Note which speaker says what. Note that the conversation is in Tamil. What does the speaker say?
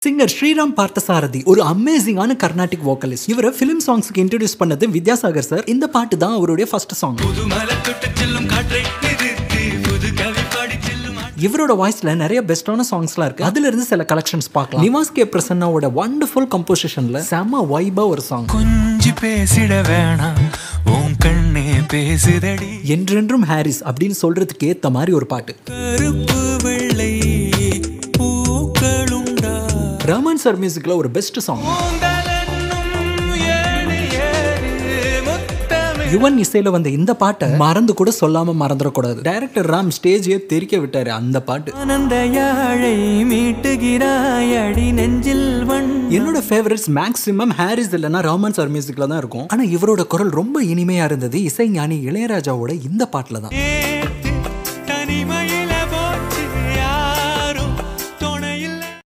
Speaker 1: சிங்கர் ஸ்ரீராம் பார்த்தசாரதி ஒரு அமேசிங்கான கர்நாடிக் வோக்கலிஸ்ட் இவரை ஃபிலிம் சாங்ஸ்க்கு இன்ட்ரடியூஸ் பண்ணது வித்யாசாகர் சார் இந்த பாட்டு தான் அவருடைய ஃபர்ஸ்ட் சாங்
Speaker 2: புது மலை தொட்டு செல்லும் காற்றை நிறுத்தி புது கவி பாடி செல்லும் ஆ-
Speaker 1: இவரோட வாய்ஸ்ல நிறைய பெஸ்டான சாங்ஸ்லாம் இருக்கு அதுல இருந்து சில கலெக்ஷன்ஸ் பார்க்கலாம் நிவாஸ் கே பிரசன்னாவோட வண்டர்ஃபுல் கம்போசிஷன்ல செம வைபா ஒரு சாங்
Speaker 2: கொஞ்சி பேசிட வேணாம் உன் கண்ணே பேசுதடி
Speaker 1: என்றென்றும் ஹாரிஸ் அப்படின்னு சொல்றதுக்கு ஏத்த மாதிரி ஒரு பாட்டு
Speaker 2: கருப்பு வெள்ளை பூக்களுண்டா
Speaker 1: ரஹ்மான் சார் மியூசிக்ல ஒரு பெஸ்ட் சாங்
Speaker 2: பூந்தலன்னும் ஏறி ஏறி முத்தமிழ்
Speaker 1: யுவன் இசையில வந்த இந்த பாட்டை மறந்து கூட சொல்லாம மறந்துடக்கூடாது டைரக்டர் ராம் ஸ்டேஜே தெரிக்க விட்டாரு அந்த பாட்டு
Speaker 2: ஆனந்த யாழை மீட்டுகிறாய் அடி நெஞ்சில் வண்
Speaker 1: என்னோட ஃபேவரட்ஸ் மேக்ஸிமம் ஹாரிஸ் இல்லைன்னா ரஹ்மான் சார் மியூசிக்ல தான் இருக்கும் ஆனா இவரோட குரல் ரொம்ப இனிமையா இருந்தது இசை ஞானி இளையராஜாவோட இந்த பாட்டுல தான்
Speaker 2: ஏ